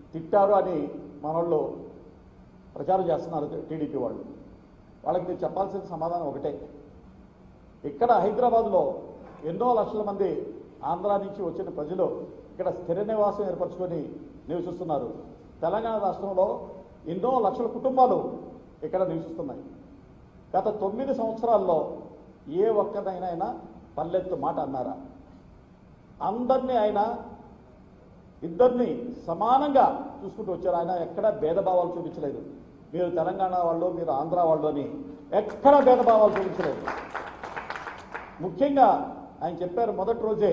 తిట్టారు అని మనోళ్ళు ప్రచారం చేస్తున్నారు టీడీపీ వాళ్ళు వాళ్ళకి నేను చెప్పాల్సిన సమాధానం ఒకటే ఇక్కడ హైదరాబాద్లో ఎన్నో లక్షల మంది ఆంధ్ర నుంచి వచ్చిన ప్రజలు ఇక్కడ స్థిర నివాసం ఏర్పరచుకొని నివసిస్తున్నారు తెలంగాణ రాష్ట్రంలో ఎన్నో లక్షల కుటుంబాలు ఇక్కడ నివసిస్తున్నాయి గత తొమ్మిది సంవత్సరాల్లో ఏ ఒక్కరినైనా ఆయన పల్లెత్తు మాట అన్నారా అందరినీ ఆయన ఇద్దరిని సమానంగా చూసుకుంటూ వచ్చారు ఆయన ఎక్కడ భేదభావాలు చూపించలేదు మీరు తెలంగాణ వాళ్ళు మీరు ఆంధ్ర వాళ్ళు అని ఎక్కడ భేదభావాలు చూపించలేదు ముఖ్యంగా ఆయన చెప్పారు మొదటి రోజే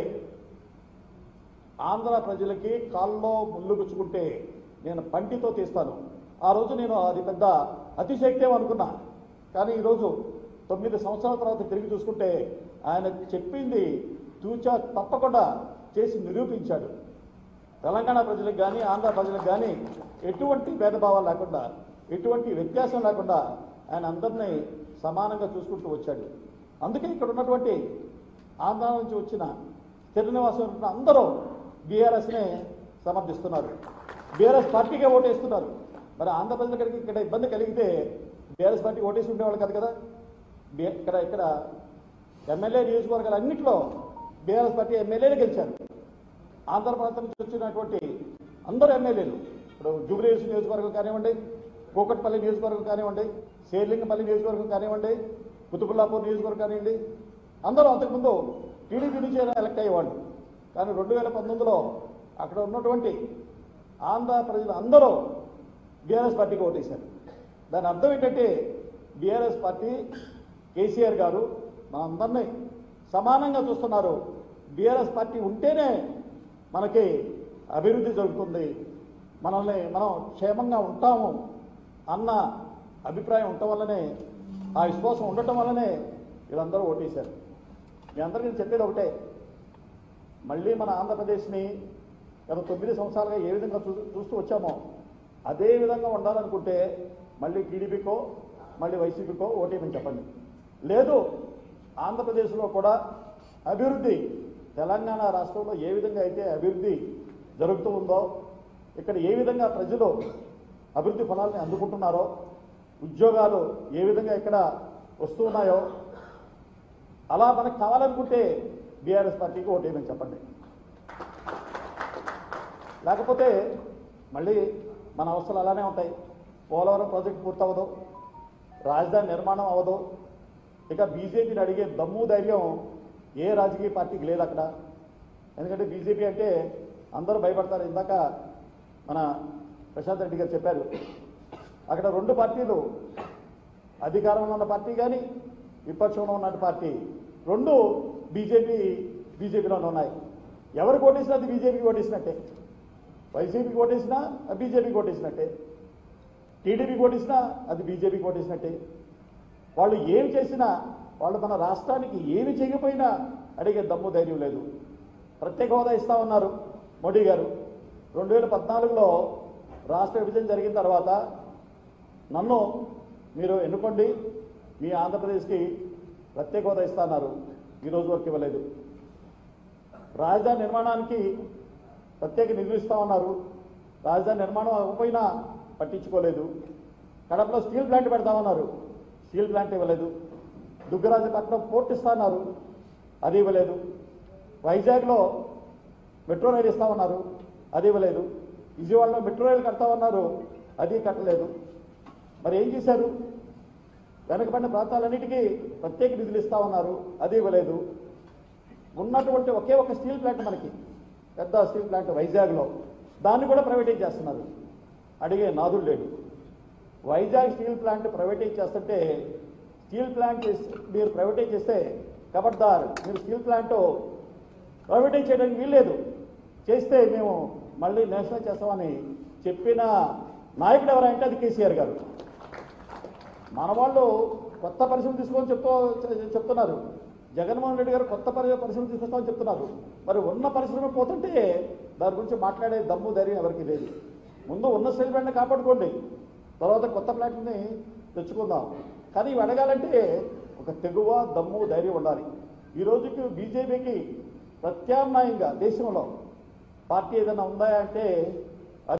ఆంధ్ర ప్రజలకి కాల్లో ముళ్ళు గుచ్చుకుంటే నేను పంటితో తీస్తాను ఆ రోజు నేను అది పెద్ద అతిశక్తి అనుకున్నా కానీ ఈరోజు తొమ్మిది సంవత్సరాల తర్వాత తిరిగి చూసుకుంటే ఆయన చెప్పింది తూచా తప్పకుండా చేసి నిరూపించాడు తెలంగాణ ప్రజలకు కానీ ఆంధ్ర ప్రజలకు కానీ ఎటువంటి భేదభావాలు లేకుండా ఎటువంటి వ్యత్యాసం లేకుండా ఆయన అందరినీ సమానంగా చూసుకుంటూ వచ్చాడు అందుకే ఇక్కడ ఉన్నటువంటి ఆంధ్ర నుంచి వచ్చిన స్థిర నివాసం ఉంటున్న అందరూ బీఆర్ఎస్నే సమర్థిస్తున్నారు బీఆర్ఎస్ పార్టీకే ఓటేస్తున్నారు మరి ఆంధ్రప్రదేశ్ కనుక ఇక్కడ ఇబ్బంది కలిగితే బీఆర్ఎస్ పార్టీ ఓటేసి ఉండేవాళ్ళు కాదు కదా బి- ఇక్కడ ఇక్కడ ఎమ్మెల్యే నియోజకవర్గాలు అన్నింటిలో బీఆర్ఎస్ పార్టీ ఎమ్మెల్యేలు గెలిచారు ఆంధ్ర ప్రాంతం నుంచి వచ్చినటువంటి అందరు ఎమ్మెల్యేలు ఇప్పుడు జూబ్లీహిల్స్ నియోజకవర్గం కానివ్వండి కూకట్పల్లి నియోజకవర్గం కానివ్వండి శేర్లింగపల్లి నియోజకవర్గం కానివ్వండి కుతుబుల్లాపూర్ నియోజకవర్గం కానివ్వండి అందరూ అంతకుముందు టీడీపీ నుంచి ఎలక్ట్ అయ్యేవాళ్ళు కానీ రెండు వేల పంతొమ్మిదిలో అక్కడ ఉన్నటువంటి ఆంధ్ర ప్రజలు అందరూ బీఆర్ఎస్ పార్టీకి ఓటేశారు దాని అర్థం ఏంటంటే బీఆర్ఎస్ పార్టీ కేసీఆర్ గారు మనందరినీ సమానంగా చూస్తున్నారు బీఆర్ఎస్ పార్టీ ఉంటేనే మనకి అభివృద్ధి జరుగుతుంది మనల్ని మనం క్షేమంగా ఉంటాము అన్న అభిప్రాయం ఉండటం వల్లనే ఆ విశ్వాసం ఉండటం వల్లనే వీళ్ళందరూ ఓటేశారు మీ అందరికీ నేను చెప్పేది ఒకటే మళ్ళీ మన ఆంధ్రప్రదేశ్ని గత తొమ్మిది సంవత్సరాలుగా ఏ విధంగా చూ చూస్తూ వచ్చామో అదే విధంగా ఉండాలనుకుంటే మళ్ళీ టీడీపీకో మళ్ళీ వైసీపీకో ఓటేమని చెప్పండి లేదు ఆంధ్రప్రదేశ్లో కూడా అభివృద్ధి తెలంగాణ రాష్ట్రంలో ఏ విధంగా అయితే అభివృద్ధి జరుగుతూ ఉందో ఇక్కడ ఏ విధంగా ప్రజలు అభివృద్ధి ఫలాల్ని అందుకుంటున్నారో ఉద్యోగాలు ఏ విధంగా ఇక్కడ వస్తూ ఉన్నాయో అలా మనకు కావాలనుకుంటే బీఆర్ఎస్ పార్టీకి ఓటేయమని చెప్పండి లేకపోతే మళ్ళీ మన అవసరాలు అలానే ఉంటాయి పోలవరం ప్రాజెక్ట్ పూర్తవదు రాజధాని నిర్మాణం అవ్వదు ఇక బీజేపీని అడిగే దమ్ము ధైర్యం ఏ రాజకీయ పార్టీకి లేదు అక్కడ ఎందుకంటే బీజేపీ అంటే అందరూ భయపడతారు ఇందాక మన ప్రశాంత్ రెడ్డి గారు చెప్పారు అక్కడ రెండు పార్టీలు అధికారంలో ఉన్న పార్టీ కానీ విపక్షంలో ఉన్న పార్టీ రెండు బీజేపీ బీజేపీలోనే ఉన్నాయి ఎవరు ఓటేసినా అది బీజేపీకి ఓటేసినట్టే వైసీపీకి ఓటేసినా అది బీజేపీకి ఓటేసినట్టే టీడీపీకి ఓటేసినా అది బీజేపీకి ఓటేసినట్టే వాళ్ళు ఏమి చేసినా వాళ్ళు మన రాష్ట్రానికి ఏమి చేయకపోయినా అడిగే దమ్ము ధైర్యం లేదు ప్రత్యేక హోదా ఇస్తా ఉన్నారు మోడీ గారు రెండు వేల పద్నాలుగులో రాష్ట్ర విభజన జరిగిన తర్వాత నన్ను మీరు ఎన్నుకోండి మీ ఆంధ్రప్రదేశ్కి ప్రత్యేక హోదా ఇస్తున్నారు ఈ రోజు వరకు ఇవ్వలేదు రాజధాని నిర్మాణానికి ప్రత్యేక నిధులు ఇస్తామన్నారు రాజధాని నిర్మాణం అవ్వకపోయినా పట్టించుకోలేదు కడపలో స్టీల్ ప్లాంట్ పెడతామన్నారు స్టీల్ ప్లాంట్ ఇవ్వలేదు దుగ్గరాజపట్నం పోర్ట్ ఇస్తామన్నారు అది ఇవ్వలేదు వైజాగ్లో మెట్రో రైలు ఇస్తామన్నారు అది ఇవ్వలేదు విజయవాడలో మెట్రో రైలు కడతామన్నారు అది కట్టలేదు మరి ఏం చేశారు వెనకబడిన ప్రాంతాలన్నిటికీ ప్రత్యేక నిధులు ఇస్తామన్నారు అది ఇవ్వలేదు ఉన్నటువంటి ఒకే ఒక స్టీల్ ప్లాంట్ మనకి పెద్ద స్టీల్ ప్లాంట్ వైజాగ్లో దాన్ని కూడా ప్రైవేటైజ్ చేస్తున్నారు అడిగే నాదుడు లేడు వైజాగ్ స్టీల్ ప్లాంట్ ప్రైవేటైజ్ చేస్తుంటే స్టీల్ ప్లాంట్ చేసి- మీరు ప్రైవేటైజ్ చేస్తే కబడ్దార్ మీరు స్టీల్ ప్లాంట్ ప్రైవేటైజ్ చేయడానికి వీల్లేదు చేస్తే మేము మళ్ళీ నేషనల్ చేస్తామని చెప్పిన నాయకుడు ఎవరంటే అది కేసీఆర్ గారు మన వాళ్ళు కొత్త పరిశ్రమ తీసుకొని చెప్తూ చెప్తున్నారు జగన్మోహన్ రెడ్డి గారు కొత్త పరి పరిశ్రమ తీసుకొస్తామని చెప్తున్నారు మరి ఉన్న పరిశ్రమ పోతుంటే దాని గురించి మాట్లాడే దమ్ము ధైర్యం ఎవరికి లేదు ముందు ఉన్న స్టీల్ ప్లాంట్ని కాపాడుకోండి తర్వాత కొత్త ప్లాంట్ని తెచ్చుకుందాం కానీ ఇవి అడగాలంటే ఒక తెగువ దమ్ము ధైర్యం ఉండాలి ఈ రోజుకి బీజేపీకి ప్రత్యామ్నాయంగా దేశంలో పార్టీ ఏదైనా ఉందా అంటే